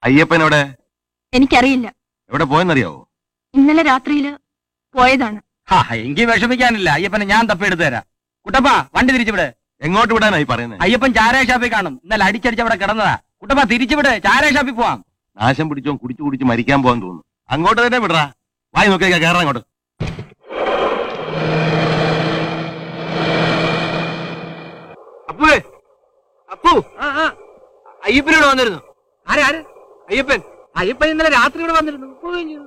അയ്യപ്പൻ എവിടെ എനിക്കറിയില്ല എവിടെ പോയെന്നറിയാവോ ഇന്നലെ രാത്രിയില് പോയതാണ് ഹാ എങ്കിൽ വിഷമിക്കാനില്ല അയ്യപ്പനെ ഞാൻ തപ്പിയെടുത്ത് തരാം കുട്ടപ്പ വണ്ടി തിരിച്ചുവിട് എങ്ങോട്ട് വിടാനായി പറയുന്നത് അയ്യപ്പൻ ചാരായ ഷാപ്പിൽ കാണും ഇന്നലെ അടിച്ചടിച്ച് അവിടെ കിടന്നതാ കുട്ടപ്പ തിരിച്ചുവിട് ചാരായ ഷാപ്പിൽ പോവാം നാശം പിടിച്ചോ കുടിച്ചു കുടിച്ച് മരിക്കാൻ പോകാൻ തോന്നുന്നു അങ്ങോട്ട് തന്നെ വിടറാ വായി നോക്കിയാ കയറാം അങ്ങോട്ട് അപ്പുവേ അപ്പു അയ്യപ്പനോട് വന്നിരുന്നു ആരെ ആര് അയ്യപ്പൻ അയ്യപ്പൻ ഇന്നലെ രാത്രി ഇവിടെ വന്നിരുന്നു പോവുകയും ചെയ്തു.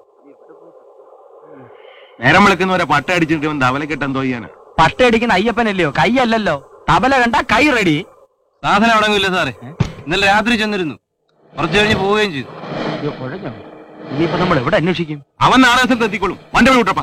നേരം വിളിക്കുന്നവരെ പട്ട അടിച്ചിട്ട് ഇവൻ ധവലക്കെട്ട് എന്തോ ചെയ്യാനാ പട്ടയടിക്കുന്ന അയ്യപ്പനല്ലയോ കൈയല്ലല്ലോ തബല കണ്ട കൈ റെഡി സാധനം അടങ്ങില്ല സാറേ ഇന്നലെ രാത്രി ചെന്നിരുന്നു കുറച്ചു കഴിഞ്ഞ് പോവുകയും ചെയ്തു ഇനിയിപ്പോ നമ്മൾ എവിടെ അന്വേഷിക്കും അവൻ നാളെ സ്ഥലത്ത് എത്തിക്കോളും വണ്ടി വിട്ടപ്പാ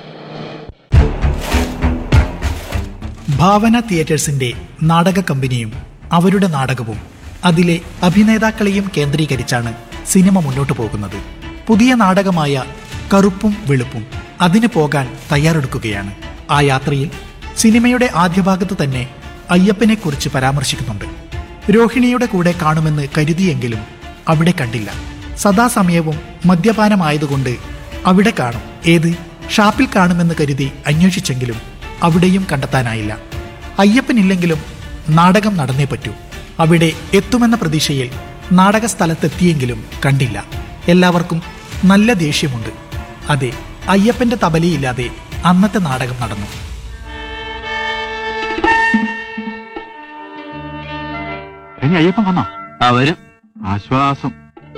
ഭാവന തിയേറ്റേഴ്സിന്റെ നാടക കമ്പനിയും അവരുടെ നാടകവും അതിലെ അഭിനേതാക്കളെയും കേന്ദ്രീകരിച്ചാണ് സിനിമ മുന്നോട്ടു പോകുന്നത് പുതിയ നാടകമായ കറുപ്പും വെളുപ്പും അതിന് പോകാൻ തയ്യാറെടുക്കുകയാണ് ആ യാത്രയിൽ സിനിമയുടെ ആദ്യ ഭാഗത്ത് തന്നെ അയ്യപ്പനെ കുറിച്ച് പരാമർശിക്കുന്നുണ്ട് രോഹിണിയുടെ കൂടെ കാണുമെന്ന് കരുതിയെങ്കിലും അവിടെ കണ്ടില്ല സദാസമയവും മദ്യപാനമായതുകൊണ്ട് അവിടെ കാണും ഏത് ഷാപ്പിൽ കാണുമെന്ന് കരുതി അന്വേഷിച്ചെങ്കിലും അവിടെയും കണ്ടെത്താനായില്ല അയ്യപ്പനില്ലെങ്കിലും നാടകം നടന്നേ പറ്റൂ അവിടെ എത്തുമെന്ന പ്രതീക്ഷയിൽ നാടക സ്ഥലത്തെത്തിയെങ്കിലും കണ്ടില്ല എല്ലാവർക്കും നല്ല ദേഷ്യമുണ്ട് അതെ അയ്യപ്പന്റെ തബലയില്ലാതെ അന്നത്തെ നാടകം നടന്നു ഇനി അയ്യപ്പൻ വന്നോ ആ വരും ആശ്വാസം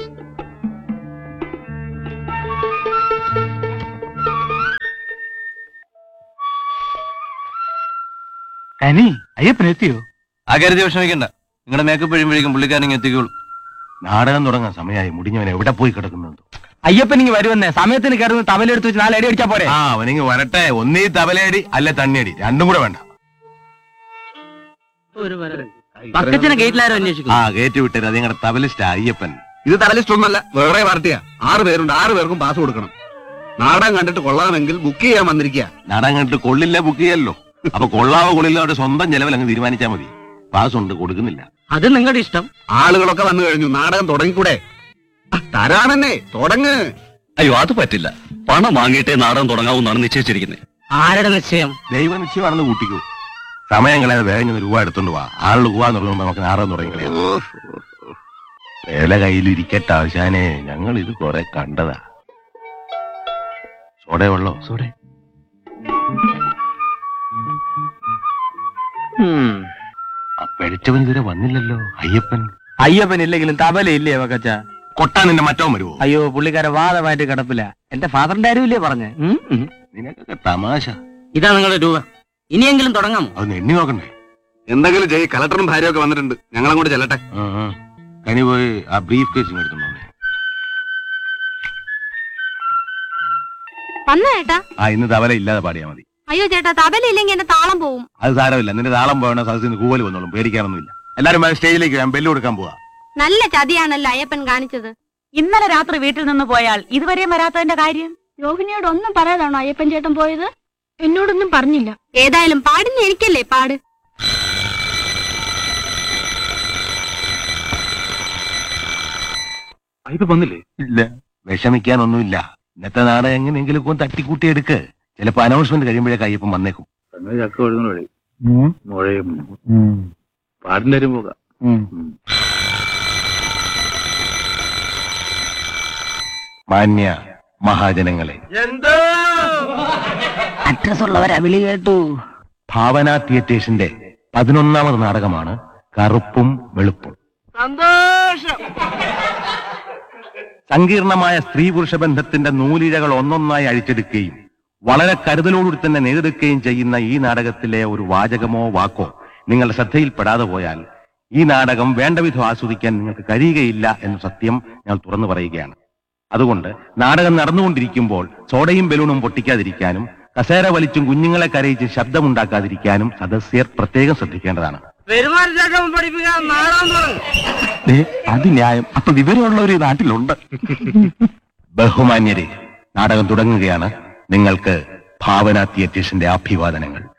കനി അയ്യപ്പൻ എത്തിയോ ആ കരുതി വിഷമിക്കണ്ട നിങ്ങളുടെ മേക്കപ്പ് കഴിയുമ്പോഴേക്കും പുള്ളിക്കാരൻ എത്തിക്കോളൂ നാടകം തുടങ്ങാൻ സമയമായി മുടിഞ്ഞവൻ എവിടെ പോയി കിടക്കുന്നുണ്ടോ അയ്യപ്പൻ ഇങ്ങ് വരുമെന്നേ സമയത്തിന് കയറുന്ന തബല എടുത്ത് വെച്ച് നാല് അടി അടിച്ചാ പോരെ ആ അവനിങ്ങ് വരട്ടെ ഒന്നീ തബലയടി അല്ല തണ്ണിയടി രണ്ടും കൂടെ വേണ്ട ബക്കറ്റിനെ ഗേറ്റിലാരും അന്വേഷിക്കും ആ കയറ്റി വിട്ടത് അത് നിങ്ങളുടെ തബലിസ്റ്റ് അയ്യപ്പൻ ഇത് തലലിസ്റ്റ് ഒന്നല്ല വേറെ പാർട്ടിയാ ആറ് പേരുണ്ട് ആറ് പേർക്കും പാസ് കൊടുക്കണം നാടകം കണ്ടിട്ട് കൊള്ളാമെങ്കിൽ ബുക്ക് ചെയ്യാൻ വന്നിരിക്കുക നാടകം കണ്ടിട്ട് കൊള്ളില്ല ബുക്ക് ചെയ്യല്ലോ അപ്പൊ കൊള്ളാവോ കൊള്ളില്ല അവരുടെ സ്വന്തം ചെലവിൽ അങ്ങ് തീരുമാനിച്ചാൽ മതി പാസ് ഉണ്ട് കൊടുക്കുന്നില്ല അത് നിങ്ങളുടെ ഇഷ്ടം ആളുകളൊക്കെ വന്നു കഴിഞ്ഞു നാടകം തുടങ്ങിക്കൂടെ ആ, തരാണെന്നേ തുടങ്ങ് അയ്യോ അത് പറ്റില്ല പണം വാങ്ങിയിട്ടേ നാടകം തുടങ്ങാവുന്നാണ് നിശ്ചയിച്ചിരിക്കുന്നത് ആരുടെ നിശ്ചയം ദൈവ നിശ്ചയമാണെന്ന് കൂട്ടിക്കൂ സമയം കളയാതെ വേഗം ചെന്ന് രൂപ എടുത്തോണ്ട് വാ ആളുകൾ പോവാന്ന് പറയുമ്പോ നമുക്ക് നാടകം തുടങ്ങി കളയാം വേല കയ്യിലിരിക്കട്ടെ ആശാനെ ഞങ്ങൾ ഇത് കുറെ കണ്ടതാ സോടെ വെള്ളോ സോടെ അപ്പഴിച്ചവൻ ഇതുവരെ വന്നില്ലല്ലോ അയ്യപ്പൻ അയ്യപ്പൻ ഇല്ലെങ്കിലും തബല ഇല്ലേ വക്കച്ച കൊട്ടാൻ നിന്റെ മറ്റോ വരുവോ അയ്യോ പുള്ളിക്കാരെ വാദമായിട്ട് കിടപ്പില്ല എന്റെ ഫാദറിന്റെ ആരുമില്ലേ പറഞ്ഞേ നിനക്കൊക്കെ തമാശ ഇതാ നിങ്ങളുടെ രൂപ ഇനിയെങ്കിലും തുടങ്ങാമോ അതൊന്ന് എണ്ണി നോക്കണ്ടേ എന്തെങ്കിലും ചെയ്യ് കളക്ടറും ഭാര്യയൊക്കെ വന്നിട്ടുണ്ട് ഞങ്ങൾ അങ്ങോട്ട് ചെല്ലട്ടെ ആ, ആ. കനി പോയി ആ ബ്രീഫ് കേസ് എടുത്തോണ്ട് വന്നേ വന്ന ചേട്ടാ ആ ഇന്ന് തവല ഇല്ലാതെ പാടിയാ മതി അയ്യോ ചേട്ടാ തബല ഇല്ലെങ്കിൽ എന്റെ താളം പോവും അത് സാരമില്ല നിന്റെ താളം പോകണ സദസ്സിൽ നിന്ന് കൂവൽ വന്നോളും പേടിക്കാനൊന്നുമില്ല എല്ലാരും വേഗം സ്റ്റേജിലേക്ക് ഞാൻ ബെല്ല് കൊടുക്കാൻ പോവാ നല്ല ചതിയാണല്ലോ അയ്യപ്പൻ കാണിച്ചത് ഇന്നലെ രാത്രി വീട്ടിൽ നിന്ന് പോയാൽ ഇതുവരെയും വരാത്തതിന്റെ കാര്യം രോഹിണിയോട് ഒന്നും പറയാതാണോ അയ്യപ്പൻ ചേട്ടൻ പോയത് എന്നോടൊന്നും പറഞ്ഞില്ല ഏതായാലും പാടുന്ന എനിക്കല്ലേ പാട് ഇത് വന്നില്ലേ ഇല്ല വിഷമിക്കാനൊന്നുമില്ല ഇന്നത്തെ നാടകം എങ്ങനെയെങ്കിലും ഒന്ന് തട്ടിക്കൂട്ടി എടുക്ക് ചിലപ്പോ അനൗൺസ്മെന്റ് കഴിയുമ്പോഴേക്ക് അയ്യപ്പം വന്നേക്കും ചക്ക എഴുതുന്ന വഴി മുഴയും പാടിന്റെ അരും പോകാം മാന്യ മഹാജനങ്ങളെ അഡ്രസ് ഉള്ളവരാ വിളി കേട്ടു ഭാവന തിയേറ്റേഴ്സിന്റെ പതിനൊന്നാമത് നാടകമാണ് കറുപ്പും വെളുപ്പും സങ്കീർണമായ സ്ത്രീ പുരുഷ ബന്ധത്തിന്റെ നൂലിഴകൾ ഒന്നൊന്നായി അഴിച്ചെടുക്കുകയും വളരെ കരുതലോടുകൂടി തന്നെ നേരിടുകയും ചെയ്യുന്ന ഈ നാടകത്തിലെ ഒരു വാചകമോ വാക്കോ നിങ്ങളുടെ ശ്രദ്ധയിൽപ്പെടാതെ പോയാൽ ഈ നാടകം വേണ്ടവിധം ആസ്വദിക്കാൻ നിങ്ങൾക്ക് കഴിയുകയില്ല എന്ന സത്യം ഞാൻ തുറന്നു പറയുകയാണ് അതുകൊണ്ട് നാടകം നടന്നുകൊണ്ടിരിക്കുമ്പോൾ സോഡയും ബലൂണും പൊട്ടിക്കാതിരിക്കാനും കസേര വലിച്ചും കുഞ്ഞുങ്ങളെ കരയിച്ച് ശബ്ദമുണ്ടാക്കാതിരിക്കാനും സദസ്യർ പ്രത്യേകം ശ്രദ്ധിക്കേണ്ടതാണ് പെരുമാറ്റം പഠിപ്പിക്കാൻ നാടകം തുടങ്ങും അത് ന്യായം അപ്പൊ വിവരമുള്ളവർ ഈ നാട്ടിലുണ്ട് ബഹുമാന്യരെ നാടകം തുടങ്ങുകയാണ് നിങ്ങൾക്ക് ഭാവന തിയേറ്റേഴ്സിന്റെ അഭിവാദനങ്ങൾ